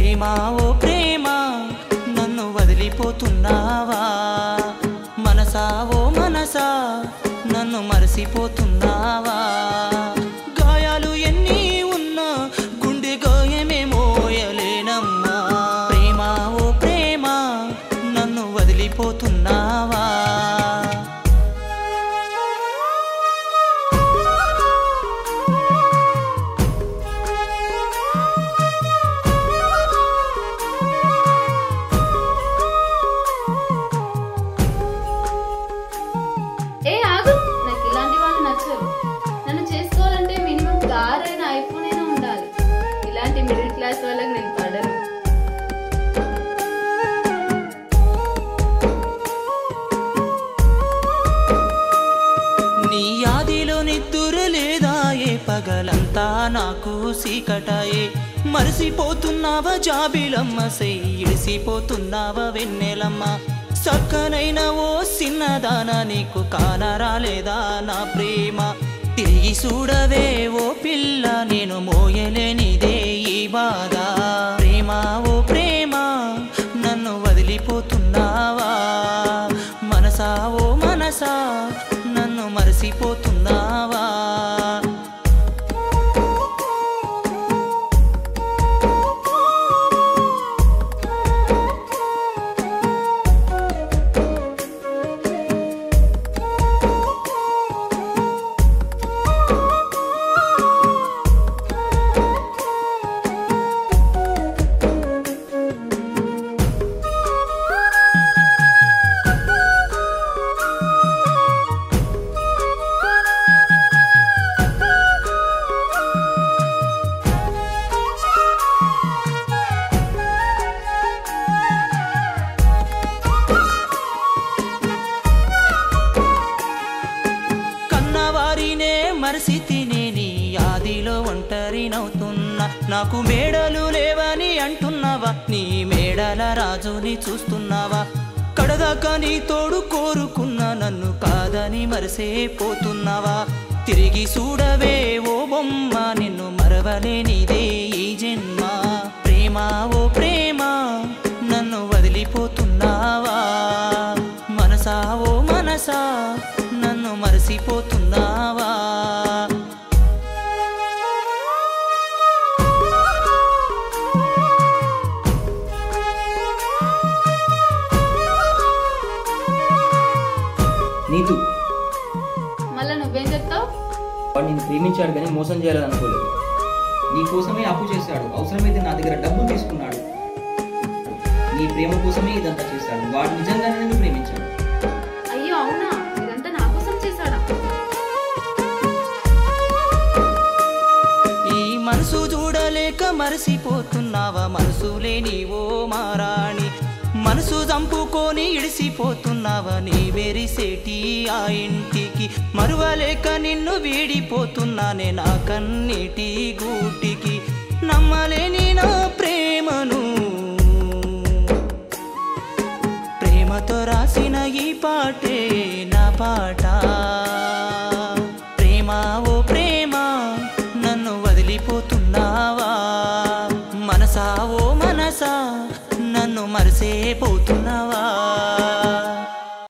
ప్రేమ ఓ ప్రేమ నన్ను వదిలిపోతున్నావా మనసా ఓ మనసా నన్ను మరసిపోతున్నావా గాయాలు ఎన్ని ఉన్నా గుండె గాయమే మోయలేనమ్మా ప్రేమ ఓ ప్రేమ నన్ను వదిలిపోతున్నావా ఏ ఆగు నాకు ఇలాంటి వాళ్ళు నచ్చరు నన్ను చేసుకోవాలంటే మినిమం కార్ అయినా ఐఫోన్ అయినా ఉండాలి ఇలాంటి మిడిల్ క్లాస్ వాళ్ళకి నేను పడను నీ ఆదిలో నిద్దురు లేదా ఏ పగలంతా నాకు సీకటాయే మరిసిపోతున్నావా జాబిలమ్మ ఇడిసిపోతున్నావా వెన్నెలమ్మ సక్కనైన ఓ చిన్నదాన నీకు కానరాలేదా నా ప్రేమ తిరిగి చూడవే ఓ పిల్ల నేను మోయలేనిదే ఈ బాధ ప్రేమ ఓ ప్రేమ నన్ను వదిలిపోతున్నావా మనసా ఓ మనసా నన్ను మరసిపోతున్నావా కన్నవారినే మరసి తినే నీ ఆదిలో ఒంటరినవుతున్నా నాకు మేడలు లేవని అంటున్నావా నీ మేడల రాజుని చూస్తున్నావా కడదాకా నీ తోడు కోరుకున్నా నన్ను కాదని మరసే పోతున్నావా తిరిగి చూడవే ఓ బొమ్మ నిన్ను మరవలేనిదే ఈ జన్మ ప్రేమ ఓ ప్రేమ నన్ను వదిలిపోతున్నావా మనసా ఓ మనసా నన్ను మరసిపోతున్నావా నీతు మళ్ళీ నువ్వేం చెప్తావు వాడు నేను ప్రేమించాడు కానీ మోసం చేయాలని అనుకోలేదు నీ కోసమే అప్పు చేశాడు అవసరమైతే నా దగ్గర డబ్బు తీసుకున్నాడు నీ ప్రేమ కోసమే ఇదంతా చేశాడు వాడు నిజంగానే నన్ను ప్రేమించాడు అయ్యో అవునా ఇదంతా నా కోసం చేశాడా ఈ మనసు చూడలేక మరసిపోతున్నావా మనసు లేని ఓ మారాణి మనసు చంపుకొని ఇడిసిపోతున్నావా నీ వెరిసేటి ఆ ఇంటికి మరువలేక నిన్ను వీడిపోతున్నానే నా కన్నీటి గూటికి నమ్మలేని నా ప్రేమను ప్రేమతో రాసిన ఈ పాటే నా పాట